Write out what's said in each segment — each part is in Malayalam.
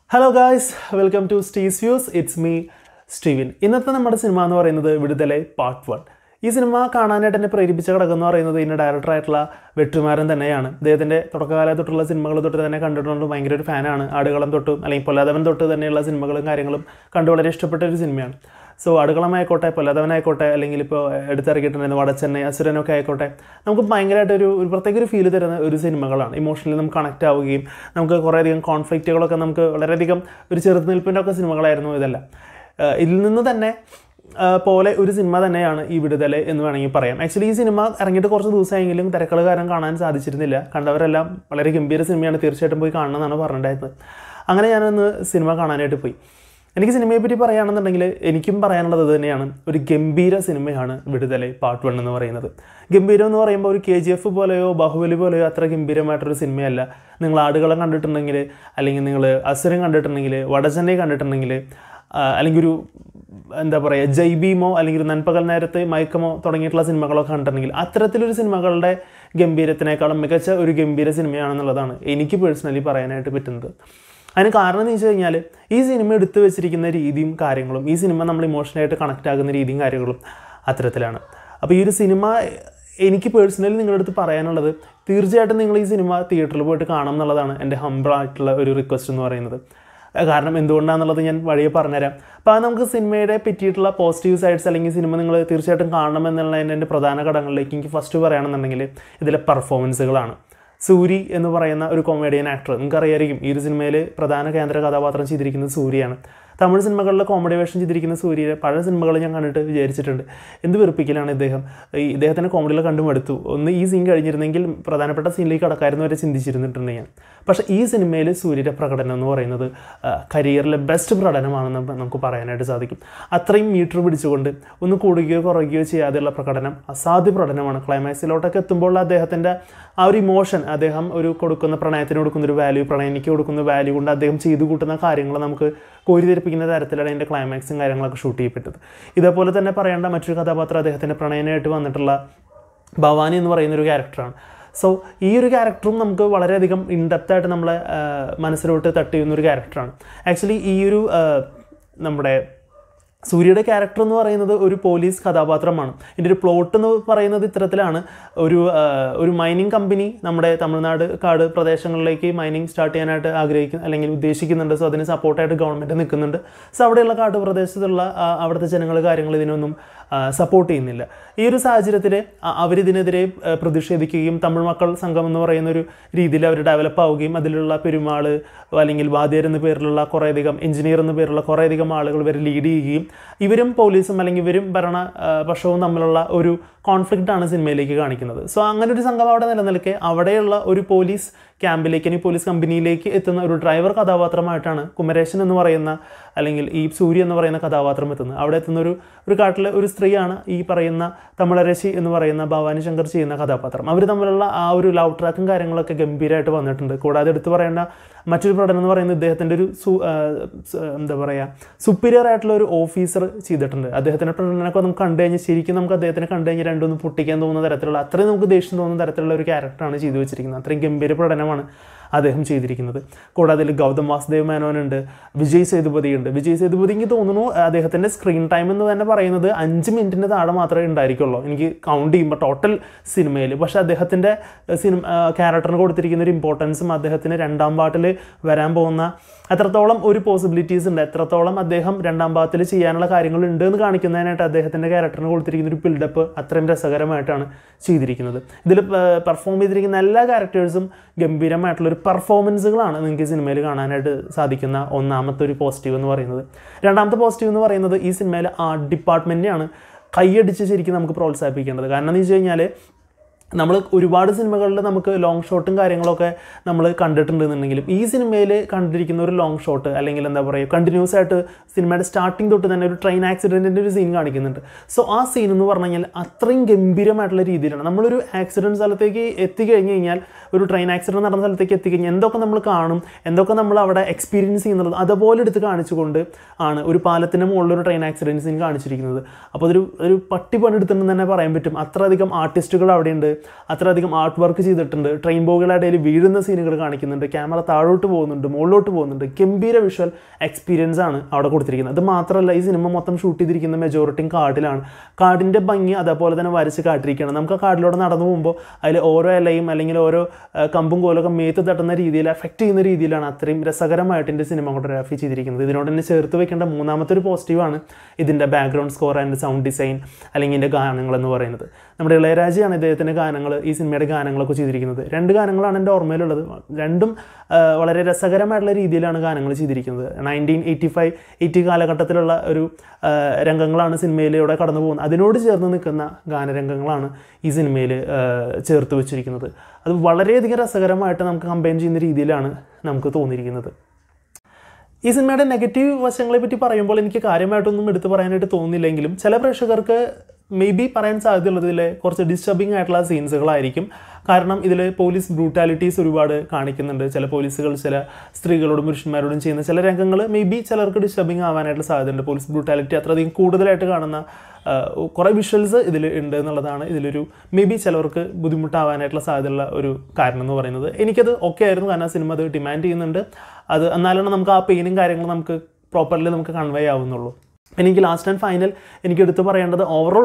hello guys welcome to Steve's views it's me Stevin ഇന്നത്തെ നമ്മുടെ സിനിമ എന്ന് പറയുന്നത് വിടുതലെ പാർട്ട് വൺ ഈ സിനിമ കാണാനായിട്ട് എന്നെ പ്രേരിപ്പിച്ച ഘടകം എന്ന് പറയുന്നത് ഇതിൻ്റെ ഡയറക്ടറായിട്ടുള്ള വെട്ടുമാരൻ തന്നെയാണ് അദ്ദേഹത്തിൻ്റെ തുടക്കകാലം തൊട്ടുള്ള സിനിമകൾ തൊട്ട് തന്നെ കണ്ടിട്ടുണ്ട് ഭയങ്കര ഒരു ഫാനാണ് ആടുകളം തൊട്ടും അല്ലെങ്കിൽ പൊല്ലാതവൻ തൊട്ട് തന്നെയുള്ള സിനിമകളും കാര്യങ്ങളും കണ്ടു വളരെ ഇഷ്ടപ്പെട്ട ഒരു സിനിമയാണ് സോ അടുക്കളമായിക്കോട്ടെ പൊല്ലാതവനായിക്കോട്ടെ അല്ലെങ്കിൽ ഇപ്പോൾ എടുത്തിറക്കിയിട്ടുണ്ടായിരുന്ന വടച്ചെന്നൈ അസുരനൊക്കെ ആയിക്കോട്ടെ നമുക്ക് ഭയങ്കരമായിട്ട് ഒരു ഒരു പ്രത്യേക ഒരു ഫീൽ തരുന്ന ഒരു സിനിമകളാണ് ഇമോഷണലി നമുക്ക് കണക്റ്റ് ആവുകയും നമുക്ക് കുറേയധികം കോൺഫ്ലിക്റ്റുകളൊക്കെ നമുക്ക് വളരെയധികം ഒരു ചെറുത്തുനിൽപ്പിൻ്റെ ഒക്കെ സിനിമകളായിരുന്നു ഇതെല്ലാം ആഹ് ഇതിൽ നിന്ന് തന്നെ ആഹ് പോലെ ഒരു സിനിമ തന്നെയാണ് ഈ വിടുതൽ എന്ന് വേണമെങ്കിൽ പറയാം ആക്ച്വലി ഈ സിനിമ ഇറങ്ങിയിട്ട് കുറച്ച് ദിവസമായെങ്കിലും തിരക്കുകൾ കാരണം കാണാൻ സാധിച്ചിരുന്നില്ല കണ്ടവരെല്ലാം വളരെ ഗംഭീര സിനിമയാണ് തീർച്ചയായിട്ടും പോയി കാണണമെന്നാണ് പറഞ്ഞിട്ടുണ്ടായിരുന്നത് അങ്ങനെ ഞാനൊന്ന് സിനിമ കാണാനായിട്ട് പോയി എനിക്ക് സിനിമയെ പറ്റി പറയുകയാണെന്നുണ്ടെങ്കിൽ എനിക്കും പറയാനുള്ളത് ഇത് തന്നെയാണ് ഒരു ഗംഭീര സിനിമയാണ് വിടുതലെ പാർട്ട് വൺ എന്ന് പറയുന്നത് ഗംഭീരം എന്ന് പറയുമ്പോൾ ഒരു കെ ജി എഫ് പോലെയോ ബാഹുബലി പോലെയോ അത്ര ഗംഭീരമായിട്ടൊരു സിനിമയല്ല നിങ്ങൾ ആടുകളം കണ്ടിട്ടുണ്ടെങ്കിൽ അല്ലെങ്കിൽ നിങ്ങൾ അസുരം കണ്ടിട്ടുണ്ടെങ്കിൽ വടചെന്നൈ കണ്ടിട്ടുണ്ടെങ്കിൽ ആ, അല്ലെങ്കിൽ ഒരു എന്താ പറയുക ജൈബീമോ അല്ലെങ്കിൽ ഒരു നൻപകൽ നേരത്തെ മയക്കമോ തുടങ്ങിയിട്ടുള്ള സിനിമകളൊക്കെ കണ്ടിട്ടുണ്ടെങ്കിൽ അത്തരത്തിലൊരു സിനിമകളുടെ ഗംഭീരത്തിനേക്കാളും മികച്ച ഒരു ഗംഭീര സിനിമയാണെന്നുള്ളതാണ് എനിക്ക് പേഴ്സണലി പറയാനായിട്ട് പറ്റുന്നത് അതിന് കാരണം എന്ന് വെച്ച് കഴിഞ്ഞാൽ ഈ സിനിമ എടുത്തു വെച്ചിരിക്കുന്ന രീതിയും കാര്യങ്ങളും ഈ സിനിമ നമ്മൾ ഇമോഷണലായിട്ട് കണക്റ്റ് ആകുന്ന രീതിയും കാര്യങ്ങളും അത്തരത്തിലാണ് അപ്പോൾ ഈ ഒരു സിനിമ എനിക്ക് പേഴ്സണലി നിങ്ങളുടെ അടുത്ത് പറയാനുള്ളത് തീർച്ചയായിട്ടും നിങ്ങൾ ഈ സിനിമ തിയേറ്ററിൽ പോയിട്ട് കാണണം എന്നുള്ളതാണ് എൻ്റെ ഹംബിളായിട്ടുള്ള ഒരു റിക്വസ്റ്റ് എന്ന് പറയുന്നത് കാരണം എന്തുകൊണ്ടാണെന്നുള്ളത് ഞാൻ വഴിയെ പറഞ്ഞുതരാം അപ്പോൾ അത് നമുക്ക് സിനിമയുടെ പറ്റിയിട്ടുള്ള പോസിറ്റീവ് സൈഡ്സ് അല്ലെങ്കിൽ സിനിമ നിങ്ങൾ തീർച്ചയായിട്ടും കാണണം എന്നുള്ളതിൻ്റെ എൻ്റെ പ്രധാന ഘടകങ്ങളിലേക്ക് എനിക്ക് ഫസ്റ്റ് പറയുകയാണെന്നുണ്ടെങ്കിൽ ഇതിലെ പെർഫോമൻസുകളാണ് സൂരി എന്ന് പറയുന്ന ഒരു കൊമേഡിയൻ ആക്ടർ നിങ്ങൾക്കറിയായിരിക്കും ഈ ഒരു സിനിമയിൽ പ്രധാന കേന്ദ്ര കഥാപാത്രം ചെയ്തിരിക്കുന്നത് സൂര്യയാണ് തമിഴ് സിനിമകളിലെ കോമഡി വേഷം ചെയ്തിരിക്കുന്ന സൂര്യയെ പഴയ സിനിമകൾ ഞാൻ കണ്ടിട്ട് വിചാരിച്ചിട്ടുണ്ട് എന്ത് വെറുപ്പിക്കലാണ് ഇദ്ദേഹം ഈ ഇദ്ദേഹത്തിൻ്റെ കോമഡിയിൽ കണ്ടു മടുത്തു ഒന്ന് ഈ സീൻ കഴിഞ്ഞിരുന്നെങ്കിൽ പ്രധാനപ്പെട്ട സീനിലേക്ക് കടക്കായിരുന്നു വരെ ചിന്തിച്ചിരുന്നിട്ടുണ്ട് ഞാൻ പക്ഷേ ഈ സിനിമയിൽ സൂര്യയുടെ പ്രകടനം എന്ന് പറയുന്നത് കരിയറിലെ ബെസ്റ്റ് പ്രകടനമാണെന്ന് നമുക്ക് പറയാനായിട്ട് സാധിക്കും അത്രയും മീറ്റർ പിടിച്ചുകൊണ്ട് ഒന്ന് കൂടുകയോ കുറയുകയോ ചെയ്യാതെയുള്ള പ്രകടനം അസാധ്യ പ്രകടനമാണ് ക്ലൈമാക്സിലോട്ടൊക്കെ എത്തുമ്പോൾ അദ്ദേഹത്തിൻ്റെ ആ ഒരു ഇമോഷൻ അദ്ദേഹം ഒരു കൊടുക്കുന്ന പ്രണയത്തിന് കൊടുക്കുന്ന ഒരു വാല്യൂ പ്രണയനിക്ക് കൊടുക്കുന്ന വാല്യൂ കൊണ്ട് അദ്ദേഹം ചെയ്തു കൂട്ടുന്ന കാര്യങ്ങൾ നമുക്ക് കോരിതെരിപ്പിക്കുന്ന തരത്തിലാണ് അതിൻ്റെ ക്ലൈമാക്സും കാര്യങ്ങളൊക്കെ ഷൂട്ട് ചെയ്യപ്പെട്ടത് ഇതേപോലെ തന്നെ പറയേണ്ട മറ്റൊരു കഥാപാത്രം അദ്ദേഹത്തിൻ്റെ പ്രണയനായിട്ട് വന്നിട്ടുള്ള ഭവാനി എന്ന് പറയുന്ന ഒരു ക്യാരക്ടറാണ് സോ ഈ ഒരു ക്യാരക്ടറും നമുക്ക് വളരെയധികം ഇൻഡെപ്തായിട്ട് നമ്മളെ ആ, മനസ്സിലോട്ട് തട്ടിയുന്ന ഒരു ക്യാരക്ടറാണ് ആക്ച്വലി ഈ ഒരു ആ, നമ്മുടെ സൂര്യയുടെ ക്യാരക്ടർ എന്ന് പറയുന്നത് ഒരു പോലീസ് കഥാപാത്രമാണ് ഇതിൻ്റെ ഒരു പ്ലോട്ട് എന്ന് പറയുന്നത് ഇത്തരത്തിലാണ് ഒരു ആ, ഒരു മൈനിങ് കമ്പനി നമ്മുടെ തമിഴ്നാട് കാട് പ്രദേശങ്ങളിലേക്ക് മൈനിങ് സ്റ്റാർട്ട് ചെയ്യാനായിട്ട് ആഗ്രഹിക്കുന്ന അല്ലെങ്കിൽ ഉദ്ദേശിക്കുന്നുണ്ട് സോ അതിന് സപ്പോർട്ടായിട്ട് ഗവൺമെൻറ് നിൽക്കുന്നുണ്ട് സോ അവിടെയുള്ള കാട് പ്രദേശത്തുള്ള ആ, അവിടുത്തെ ജനങ്ങൾ കാര്യങ്ങൾ ഇതിനൊന്നും സപ്പോർട്ട് ചെയ്യുന്നില്ല ഈ ഒരു സാഹചര്യത്തിൽ അവരിതിനെതിരെ ആ, പ്രതിഷേധിക്കുകയും തമിഴ് മക്കൾ സംഘം എന്ന് പറയുന്ന ഒരു രീതിയിൽ അവർ ഡെവലപ്പ് ആവുകയും അതിലുള്ള പെരുമാൾ അല്ലെങ്കിൽ വാദ്യർ എന്ന പേരിലുള്ള കുറേയധികം എഞ്ചിനീയർ എന്ന പേരുള്ള കുറേയധികം ആളുകൾ ഇവർ ലീഡ് ചെയ്യുകയും ഇവരും പോലീസും അല്ലെങ്കിൽ ഇവരും ഭരണ ആ, പക്ഷവും തമ്മിലുള്ള ഒരു കോൺഫ്ലിക്റ്റ് ആണ് സിനിമയിലേക്ക് കാണിക്കുന്നത് സോ അങ്ങനെ ഒരു സംഘം അവിടെ നിലനിൽക്കെ അവിടെയുള്ള ഒരു പോലീസ് ക്യാമ്പിലേക്ക് അല്ലെങ്കിൽ പോലീസ് കമ്പനിയിലേക്ക് എത്തുന്ന ഒരു ഡ്രൈവർ കഥാപാത്രമായിട്ടാണ് കുമരേശൻ എന്ന് പറയുന്ന അല്ലെങ്കിൽ ഈ സൂര്യ എന്ന് പറയുന്ന കഥാപാത്രം എത്തുന്നത് അവിടെ എത്തുന്ന ഒരു ഒരു കാട്ടിലെ ഒരു സ്ത്രീയാണ് ഈ പറയുന്ന തമിഴരശി എന്ന് പറയുന്ന ഭവാനി ശങ്കർ ചെയ്യുന്ന കഥാപാത്രം അവർ തമ്മിലുള്ള ആ ഒരു ലവ് ട്രാക്കും കാര്യങ്ങളൊക്കെ ഗംഭീരമായിട്ട് വന്നിട്ടുണ്ട് കൂടാതെ എടുത്തു പറയേണ്ട മറ്റൊരു പ്രകടനം എന്ന് പറയുന്നത് ഇദ്ദേഹത്തിൻ്റെ ഒരു സു ആ, സ്- എന്താ പറയുക സുപ്പീരിയർ ആയിട്ടുള്ള ഒരു ഓഫീസർ ചെയ്തിട്ടുണ്ട് അദ്ദേഹത്തിൻ്റെ പ്രകടനമൊക്കെ നമുക്ക് കണ്ടു കഴിഞ്ഞാൽ ശരിക്കും നമുക്ക് അദ്ദേഹത്തിനെ കണ്ടു കഴിഞ്ഞാൽ രണ്ടൊന്ന് പൊട്ടിക്കാൻ തോന്നുന്ന തരത്തിലുള്ള അത്രയും നമുക്ക് ദേഷ്യം തോന്നുന്ന തരത്തിലുള്ള ഒരു ക്യാരക്ടറാണ് ചെയ്തു വെച്ചിരിക്കുന്നത് അത്രയും ഗംഭീര പ്രകടനമാണ് അദ്ദേഹം ചെയ്തിരിക്കുന്നത് കൂടാതെ അതിൽ ഗൗതം വാസുദേവ് മേനോനുണ്ട് വിജയ് സേതുപതി ഉണ്ട് വിജയ് സേതുപതി എനിക്ക് തോന്നുന്നു അദ്ദേഹത്തിൻ്റെ സ്ക്രീൻ ടൈം എന്ന് തന്നെ പറയുന്നത് അഞ്ച് മിനിറ്റിൻ്റെ താഴെ മാത്രമേ ഉണ്ടായിരിക്കുള്ളൂ എനിക്ക് കൗണ്ട് ചെയ്യുമ്പോൾ ടോട്ടൽ സിനിമയിൽ പക്ഷേ അദ്ദേഹത്തിൻ്റെ സിനിമ ക്യാരക്ടറിന് കൊടുത്തിരിക്കുന്ന ഒരു ഇമ്പോർട്ടൻസും അദ്ദേഹത്തിന് രണ്ടാം പാട്ടിൽ വരാൻ പോകുന്ന എത്രത്തോളം ഒരു പോസിബിലിറ്റീസ് ഉണ്ട് എത്രത്തോളം അദ്ദേഹം രണ്ടാം ഭാഗത്തിൽ ചെയ്യാനുള്ള കാര്യങ്ങൾ ഉണ്ട് എന്ന് കാണിക്കുന്നതിനായിട്ട് അദ്ദേഹത്തിൻ്റെ ക്യാരക്ടറിന് കൊടുത്തിരിക്കുന്ന ഒരു ബിൽഡപ്പ് അത്രയും രസകരമായിട്ടാണ് ചെയ്തിരിക്കുന്നത് ഇതിൽ പെർഫോം ചെയ്തിരിക്കുന്ന എല്ലാ ക്യാരക്ടേഴ്സും ഗംഭീരമായിട്ടുള്ള ഒരു പെർഫോമൻസുകളാണ് നിങ്ങൾക്ക് ഈ സിനിമയിൽ കാണാനായിട്ട് സാധിക്കുന്ന ഒന്നാമത്തെ ഒരു പോസിറ്റീവ് എന്ന് പറയുന്നത് രണ്ടാമത്തെ പോസിറ്റീവ് എന്ന് പറയുന്നത് ഈ സിനിമയിലെ ആർട്ട് ഡിപ്പാർട്ട്മെൻറ്റിനെയാണ് കൈയടിച്ച് ശരിക്കും നമുക്ക് പ്രോത്സാഹിപ്പിക്കേണ്ടത് കാരണം എന്ന് വെച്ച് കഴിഞ്ഞാൽ നമ്മൾ ഒരുപാട് സിനിമകളിൽ നമുക്ക് ലോങ് ഷോട്ടും കാര്യങ്ങളൊക്കെ നമ്മൾ കണ്ടിട്ടുണ്ടെന്നുണ്ടെങ്കിലും ഈ സിനിമയിൽ കണ്ടിരിക്കുന്ന ഒരു ലോങ് ഷോട്ട് അല്ലെങ്കിൽ എന്താ പറയുക കണ്ടിന്യൂസ് ആയിട്ട് സിനിമയുടെ സ്റ്റാർട്ടിങ് തൊട്ട് തന്നെ ഒരു ട്രെയിൻ ആക്സിഡൻറ്റിൻ്റെ ഒരു സീൻ കാണിക്കുന്നുണ്ട് സോ ആ സീൻ എന്ന് പറഞ്ഞു കഴിഞ്ഞാൽ അത്രയും ഗംഭീരമായിട്ടുള്ള രീതിയിലാണ് നമ്മളൊരു ആക്സിഡൻറ്റ് സ്ഥലത്തേക്ക് എത്തിക്കഴിഞ്ഞ് കഴിഞ്ഞാൽ ഒരു ട്രെയിൻ ആക്സിഡൻറ്റ് നടന്ന സ്ഥലത്തേക്ക് എത്തിക്കഴിഞ്ഞാൽ എന്തൊക്കെ നമ്മൾ കാണും എന്തൊക്കെ നമ്മൾ അവിടെ എക്സ്പീരിയൻസ് ചെയ്യുന്നത് അതുപോലെ എടുത്ത് കാണിച്ചുകൊണ്ട് ആണ് ഒരു പാലത്തിൻ്റെ മുകളിൽ ഒരു ട്രെയിൻ ആക്സിഡൻറ്റ് സീൻ കാണിച്ചിരിക്കുന്നത് അപ്പോൾ അതൊരു ഒരു പട്ടി പണിയെടുത്തിട്ടുണ്ടെന്ന് തന്നെ പറയാൻ പറ്റും അത്രയധികം ആർട്ടിസ്റ്റുകൾ അവിടെയുണ്ട് അത്രയധികം ആർട്ട് വർക്ക് ചെയ്തിട്ടുണ്ട് ട്രെയിൻ ബോഗുകളുടെ ഇടയിൽ വീഴുന്ന സീനുകൾ കാണിക്കുന്നുണ്ട് ക്യാമറ താഴോട്ട് പോകുന്നുണ്ട് മുകളിലോട്ട് പോകുന്നുണ്ട് ഗംഭീര വിഷ്വൽ എക്സ്പീരിയൻസ് ആണ് അവിടെ കൊടുത്തിരിക്കുന്നത് അത് മാത്രമല്ല ഈ സിനിമ മൊത്തം ഷൂട്ട് ചെയ്തിരിക്കുന്ന മെജോറിറ്റിയും കാടിലാണ് കാടിൻ്റെ ഭംഗി അതേപോലെ തന്നെ വരച്ച് കാട്ടിരിക്കുകയാണ് നമുക്ക് ആ കാടിലൂടെ നടന്നു പോകുമ്പോൾ അതിൽ ഓരോ ഇലയും അല്ലെങ്കിൽ ഓരോ ആ, കമ്പും കോലൊക്കെ മേത്ത് തട്ടുന്ന രീതിയിൽ എഫക്റ്റ് ചെയ്യുന്ന രീതിയിലാണ് അത്രയും രസകരമായിട്ട് എൻ്റെ സിനിമോഗ്രാഫി ചെയ്തിരിക്കുന്നത് ഇതിനോട് തന്നെ ചേർത്ത് വെക്കേണ്ട മൂന്നാമത്തെ ഒരു പോസിറ്റീവാണ് ഇതിൻ്റെ background score and sound design അല്ലെങ്കിൽ ഇതിൻ്റെ ഗാനങ്ങൾ എന്ന് പറയുന്നത് നമ്മുടെ ഇളയരാജയാണ് ഇദ്ദേഹത്തിൻ്റെ ഗാനങ്ങൾ ഈ സിനിമയുടെ ഗാനങ്ങളൊക്കെ ചെയ്തിരിക്കുന്നത് രണ്ട് ഗാനങ്ങളാണ് എൻ്റെ ഓർമ്മയിലുള്ളത് രണ്ടും ആ, വളരെ രസകരമായിട്ടുള്ള രീതിയിലാണ് ഗാനങ്ങൾ ചെയ്തിരിക്കുന്നത് നയൻറ്റീൻ എയ്റ്റി ഫൈവ് എയ്റ്റി കാലഘട്ടത്തിലുള്ള ഒരു ആ, രംഗങ്ങളാണ് സിനിമയിലൂടെ കടന്നു പോകുന്നത് അതിനോട് ചേർന്ന് നിൽക്കുന്ന ഗാനരംഗങ്ങളാണ് ഈ സിനിമയിൽ ചേർത്ത് വെച്ചിരിക്കുന്നത് അത് വളരെയധികം രസകരമായിട്ട് നമുക്ക് കമ്പൈൻ ചെയ്യുന്ന രീതിയിലാണ് നമുക്ക് തോന്നിയിരിക്കുന്നത് ഈ സിനിമയുടെ നെഗറ്റീവ് വശങ്ങളെ പറ്റി പറയുമ്പോൾ എനിക്ക് കാര്യമായിട്ടൊന്നും എടുത്തു പറയാനായിട്ട് തോന്നുന്നില്ലെങ്കിലും ചില പ്രേക്ഷകർക്ക് മേ ബി പറയാൻ സാധ്യതയുള്ളത് ഇതിലെ കുറച്ച് ഡിസ്റ്റർബിംഗ് ആയിട്ടുള്ള സീൻസുകളായിരിക്കും കാരണം ഇതിൽ പോലീസ് ബ്രൂട്ടാലിറ്റീസ് ഒരുപാട് കാണിക്കുന്നുണ്ട് ചില പോലീസുകൾ ചില സ്ത്രീകളോടും പുരുഷന്മാരോടും ചെയ്യുന്ന ചില രംഗങ്ങൾ മേ ബി ചിലർക്ക് ഡിസ്റ്റർബിംഗ് ആവാനായിട്ടുള്ള സാധ്യതയുണ്ട് പോലീസ് ബ്രൂട്ടാലിറ്റി അത്രയധികം കൂടുതലായിട്ട് കാണുന്ന ആ, കുറേ വിഷ്വൽസ് ഇതിൽ ഉണ്ട് എന്നുള്ളതാണ് ഇതിലൊരു മേ ബി ചിലർക്ക് ബുദ്ധിമുട്ടാവാനായിട്ടുള്ള സാധ്യതയുള്ള ഒരു കാരണം എന്ന് പറയുന്നത് എനിക്കത് ഓക്കെ ആയിരുന്നു കാരണം ആ സിനിമ അത് ഡിമാൻഡ് ചെയ്യുന്നുണ്ട് അത് എന്നാലാണ് നമുക്ക് ആ പെയിനും കാര്യങ്ങളും നമുക്ക് പ്രോപ്പർലി നമുക്ക് കൺവേ ആവുന്നുള്ളൂ പിന്നെ എനിക്ക് ലാസ്റ്റ് ആൻഡ് ഫൈനൽ എനിക്ക് എടുത്തു പറയേണ്ടത് ഓവറോൾ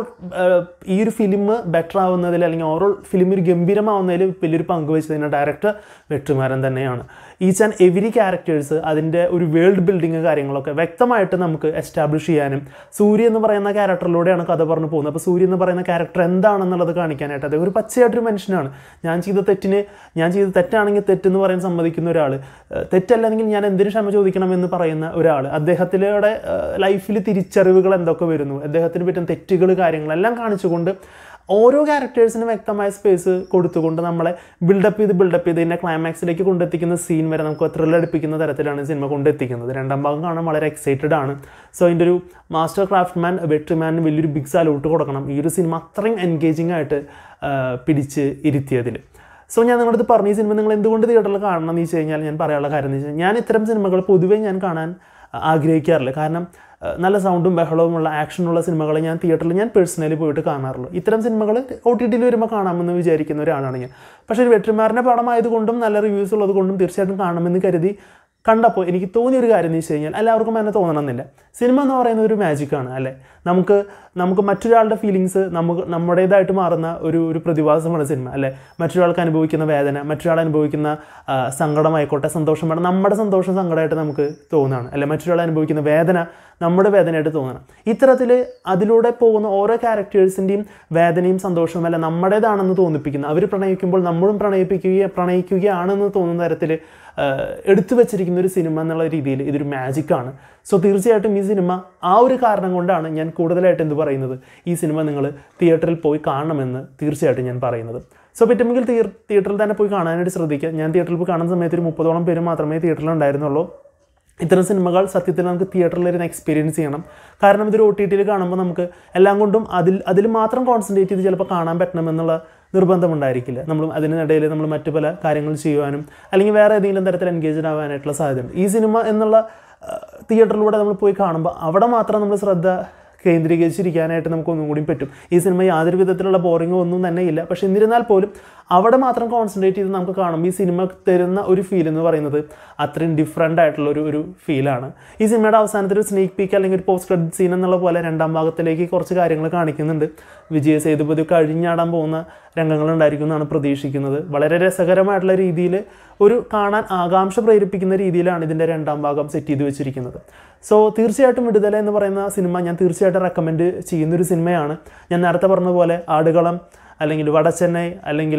ഈ ഒരു ഫിലിം ബെറ്റർ ആവുന്നതിൽ അല്ലെങ്കിൽ ഓവറോൾ ഫിലിം ഒരു ഗംഭീരമാവുന്നതിൽ വലിയൊരു പങ്ക് വഹിച്ചതിൻ്റെ ഡയറക്ടർ വെട്രിമാരൻ തന്നെയാണ് ഈച്ച് ആൻഡ് എവരി ക്യാരക്ടേഴ്സ് അതിൻ്റെ ഒരു വേൾഡ് ബിൽഡിങ് കാര്യങ്ങളൊക്കെ വ്യക്തമായിട്ട് നമുക്ക് എസ്റ്റാബ്ലിഷ് ചെയ്യാനും സൂര്യ എന്ന് പറയുന്ന ക്യാരക്ടറിലൂടെയാണ് കഥ പറഞ്ഞു പോകുന്നത് അപ്പോൾ സൂര്യ എന്ന് പറയുന്ന ക്യാരക്ടർ എന്താണെന്നുള്ളത് കാണിക്കാനായിട്ട് അദ്ദേഹം ഒരു പച്ചയായിട്ടൊരു മനുഷ്യനാണ് ഞാൻ ചെയ്ത തെറ്റിന് ഞാൻ ചെയ്ത തെറ്റാണെങ്കിൽ തെറ്റെന്ന് പറയാൻ സമ്മതിക്കുന്ന ഒരാൾ തെറ്റല്ലെങ്കിൽ ഞാൻ എന്തിനു ക്ഷമ ചോദിക്കണം എന്ന് പറയുന്ന ഒരാൾ അദ്ദേഹത്തിലൂടെ ലൈഫിൽ തിരിച്ചറിവുകൾ എന്തൊക്കെ വരുന്നു അദ്ദേഹത്തിന് പറ്റുന്ന തെറ്റുകൾ കാര്യങ്ങളെല്ലാം കാണിച്ചുകൊണ്ട് ഓരോ ക്യാരക്ടേഴ്സിനും വ്യക്തമായ സ്പേസ് കൊടുത്തുകൊണ്ട് നമ്മളെ ബിൽഡപ്പ് ചെയ്ത് ബിൽഡപ്പ് ചെയ്ത് ഇതിൻ്റെ ക്ലൈമാക്സിലേക്ക് കൊണ്ടെത്തിക്കുന്ന സീൻ വരെ നമുക്ക് ത്രില്ലടിപ്പിക്കുന്ന തരത്തിലാണ് സിനിമ കൊണ്ടെത്തിക്കുന്നത് രണ്ടാം ഭാഗം കാണാൻ വളരെ എക്സൈറ്റഡ് ആണ് സോ അതിൻ്റെ ഒരു മാസ്റ്റർ ക്രാഫ്റ്റ്മാൻ വെട്രിമാനിന് വലിയൊരു ബിഗ് സാലൂട്ട് കൊടുക്കണം ഈ ഒരു സിനിമ അത്രയും എൻഗേജിങ് ആയിട്ട് ആ, പിടിച്ച് ഇരുത്തിയതിൽ സോ ഞാൻ നിങ്ങളുടെ അടുത്ത് പറഞ്ഞ ഈ സിനിമ നിങ്ങൾ എന്തുകൊണ്ട് തിയേറ്ററിൽ കാണണം എന്ന് വെച്ച് കഴിഞ്ഞാൽ ഞാൻ പറയാനുള്ള കാര്യം എന്ന് വെച്ച് കഴിഞ്ഞാൽ ഞാൻ ഇത്തരം സിനിമകൾ പൊതുവേ ഞാൻ കാണാൻ ആഗ്രഹിക്കാറില്ല കാരണം അഹ് നല്ല സൗണ്ടും ബഹളവുമുള്ള ആക്ഷനുള്ള സിനിമകൾ ഞാൻ തിയേറ്ററിൽ ഞാൻ പേഴ്സണലി പോയിട്ട് കാണാറുള്ളൂ ഇത്തരം സിനിമകൾ ഒ ടി ടിയിൽ വരുമ്പോൾ കാണാമെന്ന് വിചാരിക്കുന്ന ഒരാളാണ് ഞാൻ പക്ഷേ ഒരു വെട്രിമാറിൻ്റെ പടമായതുകൊണ്ടും നല്ല റിവ്യൂസ് ഉള്ളത് കൊണ്ടും തീർച്ചയായിട്ടും കാണുമെന്ന് കരുതി കണ്ടപ്പോൾ എനിക്ക് തോന്നിയ ഒരു കാര്യം എന്ന് വെച്ച് കഴിഞ്ഞാൽ എല്ലാവർക്കും എന്നെ തോന്നണമെന്നില്ല സിനിമ എന്ന് പറയുന്നത് ഒരു മാജിക്കാണ് അല്ലേ നമുക്ക് നമുക്ക് മറ്റൊരാളുടെ ഫീലിങ്സ് നമുക്ക് നമ്മുടേതായിട്ട് മാറുന്ന ഒരു ഒരു പ്രതിഭാസമാണ് സിനിമ അല്ലേ മറ്റൊരാൾക്ക് അനുഭവിക്കുന്ന വേദന മറ്റൊരാൾ അനുഭവിക്കുന്ന ആ, സങ്കടമായിക്കോട്ടെ സന്തോഷമാണ് നമ്മുടെ സന്തോഷം സങ്കടമായിട്ട് നമുക്ക് തോന്നുകയാണ് അല്ലെ മറ്റൊരാൾ അനുഭവിക്കുന്ന വേദന നമ്മുടെ വേദനയായിട്ട് തോന്നണം ഇത്തരത്തിൽ അതിലൂടെ പോകുന്ന ഓരോ ക്യാരക്ടേഴ്സിൻ്റെയും വേദനയും സന്തോഷവും അല്ല നമ്മുടേതാണെന്ന് തോന്നിപ്പിക്കുന്ന അവർ പ്രണയിക്കുമ്പോൾ നമ്മളും പ്രണയിപ്പിക്കുക പ്രണയിക്കുകയാണെന്ന് തോന്നുന്ന തരത്തിൽ എടുത്തു വെച്ചിരിക്കുന്ന ഒരു സിനിമ എന്നുള്ള രീതിയിൽ ഇതൊരു മാജിക്കാണ് സോ തീർച്ചയായിട്ടും ഈ സിനിമ ആ ഒരു കാരണം കൊണ്ടാണ് ഞാൻ കൂടുതലായിട്ട് എന്ത് പറയുന്നത് ഈ സിനിമ നിങ്ങൾ തിയേറ്ററിൽ പോയി കാണണമെന്ന് തീർച്ചയായിട്ടും ഞാൻ പറയുന്നത് സോ പറ്റുമെങ്കിൽ തിയേ തിയേറ്ററിൽ തന്നെ പോയി കാണാനായിട്ട് ശ്രദ്ധിക്കുക ഞാൻ തിയേറ്ററിൽ പോയി കാണുന്ന സമയത്ത് ഒരു മുപ്പതോളം പേര് മാത്രമേ തിയേറ്ററിൽ ഉണ്ടായിരുന്നുള്ളൂ ഇത്തരം സിനിമകൾ സത്യത്തിൽ നമുക്ക് തിയേറ്ററിൽ ഇരുന്ന് എക്സ്പീരിയൻസ് ചെയ്യണം കാരണം ഇതൊരു ഒ ടി ടിയിൽ കാണുമ്പോൾ നമുക്ക് എല്ലാം കൊണ്ടും അതിൽ അതിൽ മാത്രം കോൺസെൻട്രേറ്റ് ചെയ്ത് ചിലപ്പോൾ കാണാൻ പറ്റണമെന്നുള്ള നിർബന്ധമുണ്ടായിരിക്കില്ല നമ്മൾ അതിനിടയിൽ നമ്മൾ മറ്റു പല കാര്യങ്ങൾ ചെയ്യുവാനും അല്ലെങ്കിൽ വേറെ ഏതെങ്കിലും തരത്തിൽ എൻഗേജ്ഡ് ആവാനായിട്ടുള്ള സാധ്യതയുണ്ട് ഈ സിനിമ എന്നുള്ള ആ, തിയേറ്ററിലൂടെ നമ്മൾ പോയി കാണുമ്പോൾ അവിടെ മാത്രം നമ്മൾ ശ്രദ്ധ കേന്ദ്രീകരിച്ചിരിക്കാനായിട്ട് നമുക്ക് ഒന്നും കൂടി പറ്റും ഈ സിനിമ യാതൊരു വിധത്തിലുള്ള ബോറിങ്ങോ ഒന്നും തന്നെ ഇല്ല പക്ഷെ എന്നിരുന്നാൽ പോലും അവിടെ മാത്രം കോൺസെൻട്രേറ്റ് ചെയ്ത് നമുക്ക് കാണുമ്പോൾ ഈ സിനിമ തരുന്ന ഒരു ഫീൽ എന്ന് പറയുന്നത് അത്രയും ഡിഫറെൻ്റ് ആയിട്ടുള്ള ഒരു ഒരു ഫീലാണ് ഈ സിനിമയുടെ അവസാനത്തിൽ ഒരു സ്നേക്ക് പീക്ക് അല്ലെങ്കിൽ ഒരു പോസ്റ്റ് ക്രെഡിറ്റ് സീൻ എന്നുള്ള പോലെ രണ്ടാം ഭാഗത്തിലേക്ക് കുറച്ച് കാര്യങ്ങൾ കാണിക്കുന്നുണ്ട് വിജയ സേതുപതി കഴിഞ്ഞാടാൻ പോകുന്ന രംഗങ്ങളുണ്ടായിരിക്കും എന്നാണ് പ്രതീക്ഷിക്കുന്നത് വളരെ രസകരമായിട്ടുള്ള രീതിയിൽ ഒരു കാണാൻ ആകാംക്ഷ പ്രേരിപ്പിക്കുന്ന രീതിയിലാണ് ഇതിൻ്റെ രണ്ടാം ഭാഗം സെറ്റ് ചെയ്ത് വെച്ചിരിക്കുന്നത് സോ തീർച്ചയായിട്ടും വിടുതല എന്ന് പറയുന്ന സിനിമ ഞാൻ തീർച്ചയായിട്ടും റെക്കമെൻഡ് ചെയ്യുന്നൊരു സിനിമയാണ് ഞാൻ നേരത്തെ പറഞ്ഞ പോലെ ആടുകളം അല്ലെങ്കിൽ വടച്ചെന്നൈ അല്ലെങ്കിൽ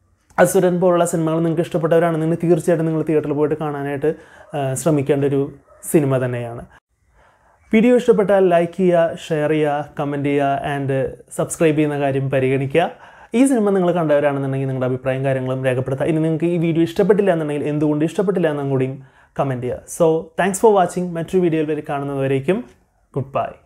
അസുരൻ പോലുള്ള സിനിമകൾ നിങ്ങൾക്ക് ഇഷ്ടപ്പെട്ടവരാണെന്നുണ്ടെങ്കിൽ തീർച്ചയായിട്ടും നിങ്ങൾ തിയേറ്ററിൽ പോയിട്ട് കാണാനായിട്ട് ആ, ശ്രമിക്കേണ്ട ഒരു സിനിമ തന്നെയാണ് വീഡിയോ ഇഷ്ടപ്പെട്ടാൽ ലൈക്ക് ചെയ്യുക ഷെയർ ചെയ്യുക കമൻറ്റ് ചെയ്യുക ആൻഡ് സബ്സ്ക്രൈബ് ചെയ്യുന്ന കാര്യം പരിഗണിക്കുക ഈ സിനിമ നിങ്ങൾ കണ്ടവരാണെന്നുണ്ടെങ്കിൽ നിങ്ങളുടെ അഭിപ്രായം കാര്യങ്ങളും രേഖപ്പെടുത്തുക ഇനി നിങ്ങൾക്ക് ഈ വീഡിയോ ഇഷ്ടപ്പെട്ടില്ല എന്നുണ്ടെങ്കിൽ എന്തുകൊണ്ട് ഇഷ്ടപ്പെട്ടില്ല എന്നും കൂടിയും കമൻറ്റ് ചെയ്യുക സോ താങ്ക്സ് ഫോർ വാച്ചിങ് മറ്റൊരു വീഡിയോയിൽ വരെ കാണുന്നതുവരേക്കും ഗുഡ് ബൈ